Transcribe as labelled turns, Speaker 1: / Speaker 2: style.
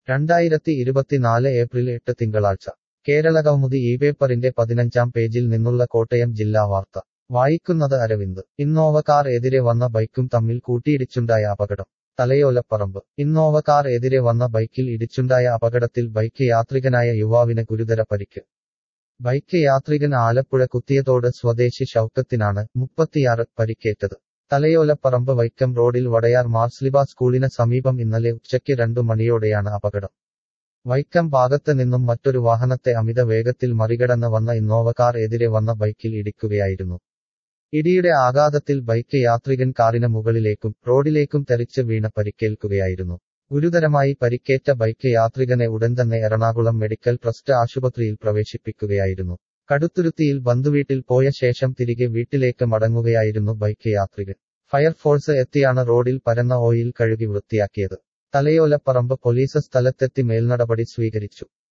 Speaker 1: രണ്ടായിരത്തി ഇരുപത്തിനാല് ഏപ്രിൽ എട്ട് തിങ്കളാഴ്ച കേരളകൗമുദി ഈ പേപ്പറിന്റെ പതിനഞ്ചാം പേജിൽ നിന്നുള്ള കോട്ടയം ജില്ലാ വാർത്ത വായിക്കുന്നത് അരവിന്ദ് ഇന്നോവ കാർ എതിരെ വന്ന ബൈക്കും തമ്മിൽ കൂട്ടിയിടിച്ചുണ്ടായ അപകടം തലയോലപ്പറമ്പ് ഇന്നോവ കാർ എതിരെ വന്ന ബൈക്കിൽ ഇടിച്ചുണ്ടായ അപകടത്തിൽ ബൈക്ക് യാത്രികനായ യുവാവിന് ഗുരുതര പരിക്ക് ബൈക്ക് യാത്രികൻ ആലപ്പുഴ കുത്തിയതോട് സ്വദേശി ഷൌക്കത്തിനാണ് മുപ്പത്തിയാറ് പരിക്കേറ്റത് തലയോലപ്പറമ്പ് വൈക്കം റോഡിൽ വടയാർ മാർസ്ലിബ സ്കൂളിന് സമീപം ഇന്നലെ ഉച്ചയ്ക്ക് രണ്ടു മണിയോടെയാണ് അപകടം വൈക്കം ഭാഗത്ത് നിന്നും മറ്റൊരു വാഹനത്തെ അമിത വേഗത്തിൽ മറികടന്ന് വന്ന ഇന്നോവ കാർ എതിരെ വന്ന ബൈക്കിൽ ഇടിക്കുകയായിരുന്നു ഇടിയുടെ ആഘാതത്തിൽ ബൈക്ക് യാത്രികൻ കാറിന് മുകളിലേക്കും റോഡിലേക്കും തെറിച്ച് വീണ് പരിക്കേൽക്കുകയായിരുന്നു ഗുരുതരമായി പരിക്കേറ്റ ബൈക്ക് യാത്രികനെ ഉടൻ തന്നെ എറണാകുളം മെഡിക്കൽ ട്രസ്റ്റ് ആശുപത്രിയിൽ പ്രവേശിപ്പിക്കുകയായിരുന്നു കടുത്തുരുത്തിയിൽ ബന്ധുവീട്ടിൽ പോയ ശേഷം തിരികെ വീട്ടിലേക്ക് മടങ്ങുകയായിരുന്നു ബൈക്ക് യാത്രികൻ ഫയർഫോഴ്സ് എത്തിയാണ് റോഡിൽ പരന്ന ഓയിൽ കഴുകി വൃത്തിയാക്കിയത് തലയോലപ്പറമ്പ് പോലീസ് സ്ഥലത്തെത്തി മേൽനടപടി സ്വീകരിച്ചു